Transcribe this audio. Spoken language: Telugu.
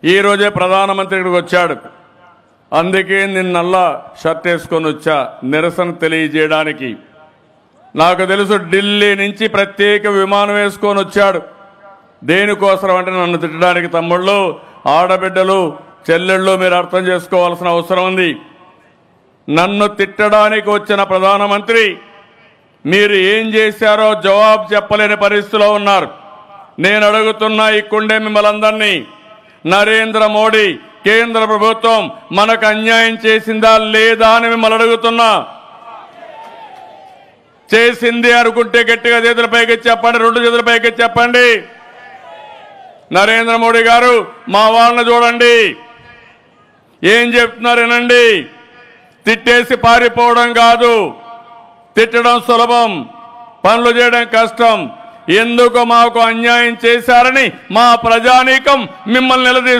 ఈ రోజే ప్రధానమంత్రి ఇక్కడికి వచ్చాడు అందుకే నిన్నల్లా షర్ట్ వేసుకొని వచ్చా నిరసన తెలియజేయడానికి నాకు తెలుసు ఢిల్లీ నుంచి ప్రత్యేక విమానం వేసుకొని వచ్చాడు దేనికోసం అంటే నన్ను తిట్టడానికి తమ్ముళ్ళు ఆడబిడ్డలు చెల్లెళ్ళు మీరు అర్థం చేసుకోవాల్సిన అవసరం ఉంది నన్ను తిట్టడానికి వచ్చిన ప్రధానమంత్రి మీరు ఏం చేశారో జవాబు చెప్పలేని పరిస్థితిలో ఉన్నారు నేను అడుగుతున్నా ఇక్కడే మిమ్మల్ని అందరినీ నరేంద్ర మోడీ కేంద్ర ప్రభుత్వం మనకు అన్యాయం చేసిందా లేదా అని మిమ్మల్ని అడుగుతున్నా చేసింది అనుకుంటే గట్టిగా చేతుల పైకి చెప్పండి రెండు చేతుల పైకి చెప్పండి నరేంద్ర మోడీ గారు మా వాళ్ళని చూడండి ఏం చెప్తున్నారు వినండి తిట్టేసి పారిపోవడం కాదు తిట్టడం సులభం పనులు చేయడం కష్టం ఎందుకు మాకు అన్యాయం చేశారని మా ప్రజానీకం మిమ్మల్ని నిలదీ